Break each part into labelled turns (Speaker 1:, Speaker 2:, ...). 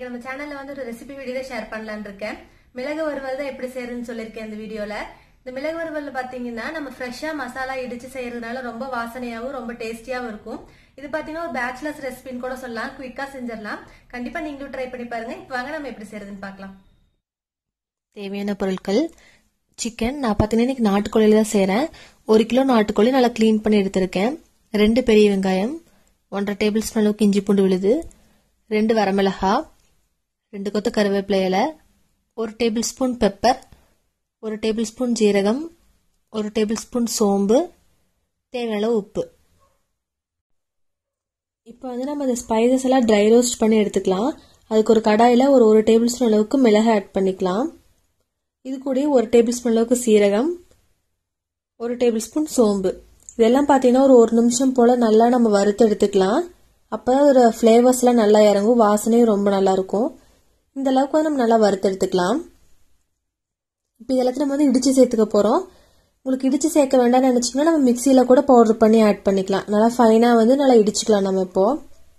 Speaker 1: நம்ம சேனல்ல வந்து ஒரு ரெசிபி வீடியோ தான் ஷேர் பண்ணலாம்னு இருக்கேன் மிளகு வறுவல் தான் எப்படி செய்யறதுன்னு சொல்லியிருக்கேன் இந்த வீடியோல இந்த மிளகு வறுவல் பாத்தீங்கன்னா நம்ம ஃப்ரெஷ்ஷா மசாலா இடிச்சு செய்யறதுனால ரொம்ப வாசனையாவும் ரொம்ப டேஸ்டியாவும் இருக்கும் இது பாத்தீங்கன்னா ஒரு பேச்சுலர்ஸ் ரெசிபின்னு கூட சொல்லலாம் குயிக்கா செஞ்சிடலாம் கண்டிப்பா நீங்களும் ட்ரை பண்ணி பாருங்க இப்போ வாங்க நம்ம எப்படி செய்யறதுன்னு பார்க்கலாம்
Speaker 2: தேவையான பொருட்கள் சிக்கன் நான் பார்த்தீங்கன்னா இன்னைக்கு நாட்டுக்கோழியில் தான் செய்கிறேன் ஒரு கிலோ நாட்டுக்கோழி நல்லா க்ளீன் பண்ணி எடுத்திருக்கேன் ரெண்டு பெரிய வெங்காயம் ஒன்றரை டேபிள் ஸ்பூன் அளவுக்கு இஞ்சி பூண்டு விழுது ரெண்டு வரமிளகா ரெண்டு கொத்து கருவேப்பிலை இலை ஒரு டேபிள் ஸ்பூன் பெப்பர் ஒரு டேபிள் ஸ்பூன் ஜீரகம் ஒரு டேபிள் ஸ்பூன் சோம்பு தேவையான அளவு உப்பு இப்போ வந்து நம்ம இந்த ஸ்பைசஸ் எல்லாம் ட்ரை ரோஸ்ட் பண்ணி எடுத்துக்கலாம் அதுக்கு ஒரு கடாயில் ஒரு ஒரு டேபிள் ஸ்பூன் அளவுக்கு மிளகாய் ஆட் பண்ணிக்கலாம் இது கூட ஒரு டேபிள் ஸ்பூன் அளவுக்கு சீரகம் ஒரு டேபிள் ஸ்பூன் சோம்பு இதெல்லாம் பார்த்தீங்கன்னா ஒரு ஒரு நிமிஷம் போல் நல்லா நம்ம வறுத்து எடுத்துக்கலாம் அப்போ ஒரு ஃப்ளேவர்ஸ்லாம் நல்லா இறங்கும் வாசனையும் ரொம்ப நல்லா இருக்கும் இந்த அளவுக்கு வந்து நம்ம நல்லா வறுத்து எடுத்துக்கலாம் இப்போ இதெல்லாத்தையும் நம்ம வந்து இடித்து சேர்த்துக்க போகிறோம் உங்களுக்கு இடித்து சேர்க்க வேண்டாம்னு நினச்சிங்கன்னா நம்ம மிக்சியில் கூட பவுடர் பண்ணி ஆட் பண்ணிக்கலாம் நல்லா ஃபைனாக வந்து நல்லா இடிச்சுக்கலாம் நம்ம இப்போது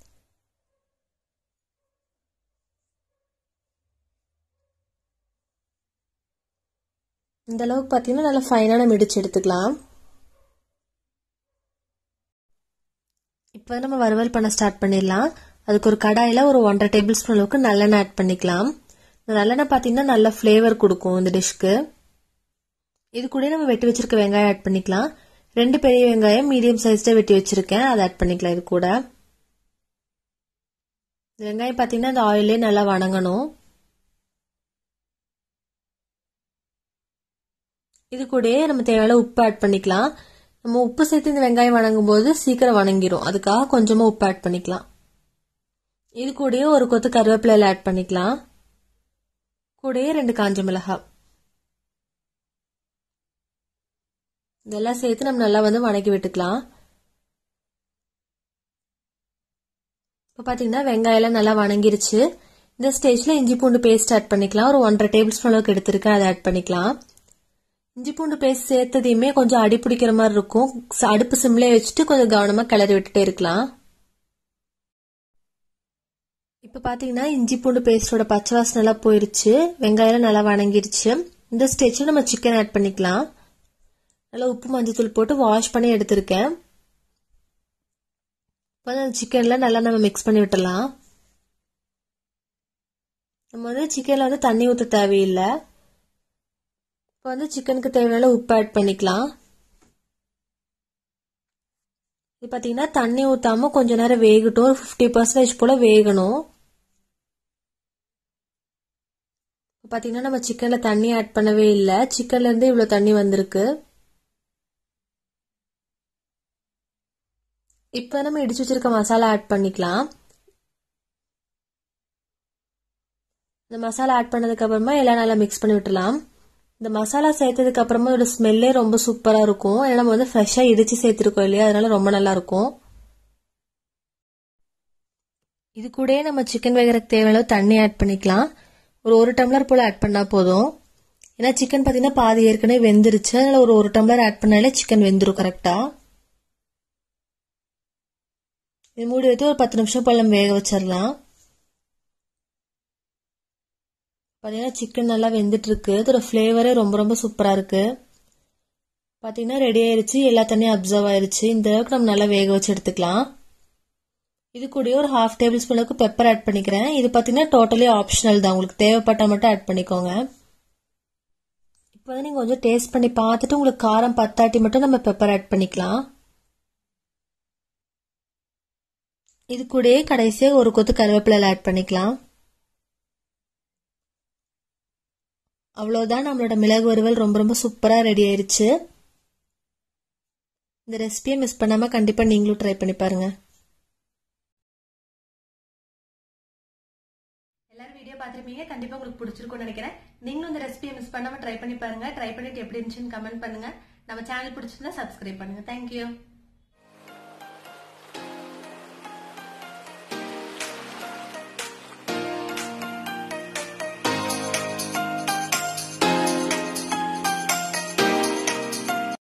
Speaker 2: இந்த அளவுக்கு பார்த்தீங்கன்னா நல்லா ஃபைனாக நம்ம இடிச்சு எடுத்துக்கலாம் இப்போ நம்ம வறுவல் பண்ண ஸ்டார்ட் பண்ணிடலாம் அதுக்கு ஒரு கடாயில் ஒரு ஒன்றரை டேபிள் ஸ்பூன் அளவுக்கு நல்லெண்ணெய் ஆட் பண்ணிக்கலாம் இந்த நல்லெண்ணெய் பார்த்தீங்கன்னா நல்ல ஃப்ளேவர் கொடுக்கும் இந்த டிஷ்க்கு இது கூட நம்ம வெட்டி வச்சிருக்க வெங்காயம் ஆட் பண்ணிக்கலாம் ரெண்டு பெரிய வெங்காயம் மீடியம் சைஸ்ல வெட்டி வச்சிருக்கேன் அதை ஆட் பண்ணிக்கலாம் இது கூட இந்த வெங்காயம் பார்த்தீங்கன்னா இந்த ஆயிலே நல்லா வணங்கணும் இது கூடயே நம்ம தேவையான உப்பு ஆட் பண்ணிக்கலாம் நம்ம உப்பு சேர்த்து இந்த வெங்காயம் வணங்கும் போது சீக்கிரம் வணங்கிரும் அதுக்காக கொஞ்சமா உப்பு ஆட் பண்ணிக்கலாம் இது கூடயே ஒரு கொத்து கருவேப்பிலையில ஆட் பண்ணிக்கலாம் கூடயே ரெண்டு காஞ்ச மிளகாய் இதெல்லாம் சேர்த்து நம்ம நல்லா வந்து வணக்கி விட்டுக்கலாம் இப்போ பார்த்தீங்கன்னா வெங்காயம் நல்லா வணங்கிருச்சு இந்த ஸ்டேஜ்ல இஞ்சி பூண்டு பேஸ்ட் ஆட் பண்ணிக்கலாம் ஒரு ஒன்றரை டேபிள் ஸ்பூன் அளவுக்கு எடுத்திருக்கேன் அதை ஆட் பண்ணிக்கலாம் இஞ்சி பூண்டு பேஸ்ட் சேர்த்ததையுமே கொஞ்சம் அடி பிடிக்கிற மாதிரி இருக்கும் அடுப்பு சிம்லே வச்சுட்டு கொஞ்சம் கவனமா கிளறி விட்டுட்டே இருக்கலாம் இப்ப பாத்தீங்கன்னா இஞ்சி பூண்டு பேஸ்டோட பச்சை வாசனை எல்லாம் போயிருச்சு வெங்காயம் நல்லா வணங்கிருச்சு இந்த ஸ்டேஜ்ல நம்ம சிக்கன் ஆட் பண்ணிக்கலாம் நல்லா உப்பு மஞ்சத்தூள் போட்டு வாஷ் பண்ணி எடுத்திருக்கேன் இப்போ அந்த சிக்கன்ல நல்லா நம்ம மிக்ஸ் பண்ணி விட்டுலாம் நம்ம வந்து சிக்கன்ல வந்து தண்ணி ஊற்ற தேவையில்லை இப்போ வந்து சிக்கனுக்கு தேவையான உப்பு ஆட் பண்ணிக்கலாம் இது பார்த்தீங்கன்னா தண்ணி ஊற்றாம கொஞ்ச நேரம் வேகட்டும் ஒரு ஃபிஃப்டி பர்சன்டேஜ் போல வேகணும் இப்போ பார்த்தீங்கன்னா நம்ம சிக்கனில் தண்ணி ஆட் பண்ணவே இல்லை சிக்கன்லேருந்து இவ்வளோ தண்ணி வந்திருக்கு இப்போ நம்ம இடிச்சு வச்சிருக்க மசாலா ஆட் பண்ணிக்கலாம் இந்த மசாலா ஆட் பண்ணதுக்கு அப்புறமா எல்லாம் நல்லா மிக்ஸ் பண்ணி விட்டுலாம் இந்த மசாலா சேர்த்ததுக்கு அப்புறமா இதோட ஸ்மெல்லே ரொம்ப சூப்பரா இருக்கும் ஏன்னா நம்ம வந்து ஃப்ரெஷ்ஷா இடிச்சு சேர்த்திருக்கோம் இல்லையா அதனால ரொம்ப நல்லா இருக்கும் இது கூட நம்ம சிக்கன் வேகிறதுக்கு தேவையான தண்ணி ஆட் பண்ணிக்கலாம் ஒரு ஒரு டம்ளர் போல ஆட் பண்ணா போதும் ஏன்னா சிக்கன் பார்த்தீங்கன்னா பாதி ஏற்கனவே வெந்துருச்சு அதனால ஒரு ஒரு டம்ளர் ஆட் பண்ணாலே சிக்கன் வெந்துரும் கரெக்டா இது மூடி வைத்து ஒரு பத்து நிமிஷம் போல நம்ம வேக வச்சிடலாம் பார்த்தீங்கன்னா சிக்கன் நல்லா வெந்துட்டு இருக்கு அதோட ஃப்ளேவரே ரொம்ப ரொம்ப சூப்பராக இருக்கு பார்த்தீங்கன்னா ரெடி ஆயிருச்சு எல்லா தண்ணியும் அப்சர்வ் ஆயிருச்சு இந்த அளவுக்கு நம்ம நல்லா வேக வச்சு எடுத்துக்கலாம் இது கூட ஒரு ஹாஃப் டேபிள் ஸ்பூன் அளவுக்கு பெப்பர் ஆட் பண்ணிக்கிறேன் இது பார்த்தீங்கன்னா டோட்டலி ஆப்ஷனல் தான் உங்களுக்கு தேவைப்பட்டால் மட்டும் ஆட் பண்ணிக்கோங்க இப்போ வந்து நீங்கள் கொஞ்சம் டேஸ்ட் பண்ணி பார்த்துட்டு உங்களுக்கு காரம் பத்தாட்டி மட்டும் நம்ம பெப்பர் ஆட் பண்ணிக்கலாம் இது கூடயே கடைசியாக ஒரு கொத்து கருவேப்பிலை ஆட் பண்ணிக்கலாம் அவ்வளோதான் நம்மளோட மிளகு வறுவல் ரொம்ப ரொம்ப சூப்பராக ரெடி ஆயிருச்சு இந்த ரெசிபியை மிஸ் பண்ணாமல் கண்டிப்பாக நீங்களும் ட்ரை பண்ணி பாருங்க
Speaker 1: எல்லாரும் வீடியோ பார்த்துருப்பீங்க கண்டிப்பா உங்களுக்கு பிடிச்சிருக்கும்னு நினைக்கிறேன் நீங்களும் இந்த ரெசிபியை மிஸ் பண்ணாம ட்ரை பண்ணி பாருங்க ட்ரை பண்ணிட்டு எப்படி இருந்துச்சுன்னு கமெண்ட் பண்ணுங்க நம்ம சேனல் பிடிச்சிருந்தா சப்ஸ்கிரைப் பண்ணுங்க தேங்க்யூ